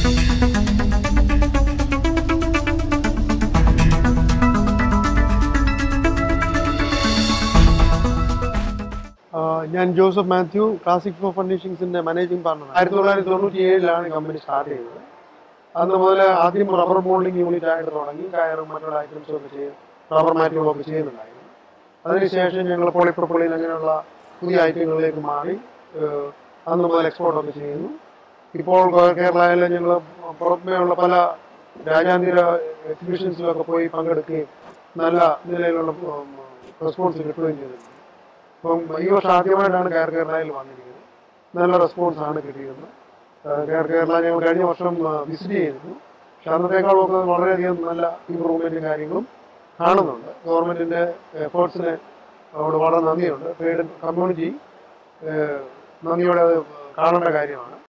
ആ, ഞാൻ Joseph Mathew classic four ഫർണിഷിങ്സിന്റെ മാനേജിംഗ് പാർട്ണർ ആയിരത്തി തൊള്ളായിരത്തി തൊണ്ണൂറ്റി ഏഴിലാണ് കമ്പനി സ്റ്റാർട്ട് ചെയ്തത് അന്ന് മുതൽ ആദ്യം റബ്ബർ മോൾഡിംഗ് യൂണിറ്റ് ആയിട്ട് തുടങ്ങി കയറും മറ്റുള്ള ഐറ്റംസും ഒക്കെ ചെയ്യും റബ്ബർ മാറ്റുകളൊക്കെ ചെയ്യുന്നുണ്ടായിരുന്നു അതിനുശേഷം ഞങ്ങൾ പോളിപ്രൊപ്പളിൻ അങ്ങനെയുള്ള പുതിയ ഐറ്റങ്ങളിലേക്ക് മാറി ഏഹ്, അന്ന് മുതൽ എക്സ്പോർട്ട് ഒക്കെ ചെയ്യുന്നു ഇപ്പോൾ കേരളയിൽ ഞങ്ങൾ പുറമേയുള്ള പല രാജ്യാന്തര എക്സിബിഷൻസിലൊക്കെ പോയി പങ്കെടുക്കുകയും നല്ല നിലയിലുള്ള റെസ്പോൺസ് കിട്ടുകയും ചെയ്തിട്ടുണ്ട് അപ്പം ഈ വർഷം ആദ്യമായിട്ടാണ് കയർ കേരളയിൽ വന്നിരിക്കുന്നത് നല്ല റെസ്പോൺസ് ആണ് കിട്ടിയിരുന്നത് ഏഹ് കയർ കേരള ഞങ്ങൾ കഴിഞ്ഞ വർഷം വിസിറ്റ് ചെയ്തിരുന്നു പക്ഷെ അന്നത്തേക്കാളും ഒക്കെ വളരെയധികം നല്ല ഇമ്പ്രൂവ്മെന്റും കാര്യങ്ങളും കാണുന്നുണ്ട് ഗവൺമെന്റിന്റെ എഫേർട്സിന് അവിടെ വളരെ നന്ദിയുണ്ട് ട്രേഡ് കമ്മ്യൂണിറ്റി നന്ദിയോടെ അത് കാണേണ്ട കാര്യമാണ്